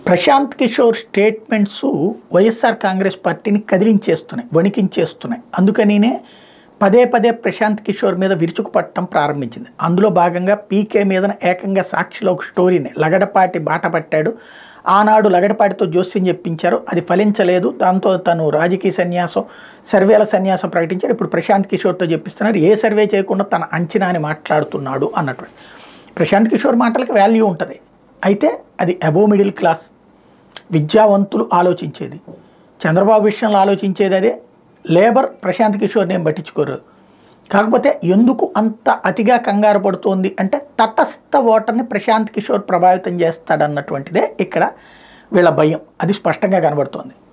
Prashanth Kishor statements YSR Congress పార్టీని కదిలించేస్తున్నాయి వణికించేస్తున్నాయి అందుకనినే పదే పదే ప్రశాంత్ కిషోర్ మీద విరుచుకుపట్టడం ప్రారంభించింది అందులో భాగంగా పీకే మీద ఏకంగా సాక్షిలో ఒక స్టోరీని లగడపాటి బాట పట్టాడు ఆనాడు లగడపాటితో జోస్యం చెప్పించారు అది ఫలించలేదు దాంతో తను రాజకీయ సన్యాసం సర్వేల సన్యాసం ప్రకటించాడు ఇప్పుడు ప్రశాంత్ కిషోర్తో చెప్పిస్తున్నారు ఏ సర్వే చేయకుండా తన అంచనాని మాట్లాడుతున్నాడు అన్నటువంటి ప్రశాంత్ కిషోర్ మాటలకు వాల్యూ ఉంటుంది అయితే అది అబో మిడిల్ క్లాస్ విద్యావంతులు ఆలోచించేది చంద్రబాబు విషయంలో ఆలోచించేది అదే లేబర్ ప్రశాంత్ కిషోర్ని ఏం పట్టించుకోరు కాకపోతే ఎందుకు అంత అతిగా కంగారు పడుతోంది అంటే తటస్థ ఓటర్ని ప్రశాంత్ కిషోర్ ప్రభావితం చేస్తాడన్నటువంటిదే ఇక్కడ వీళ్ళ భయం అది స్పష్టంగా కనబడుతోంది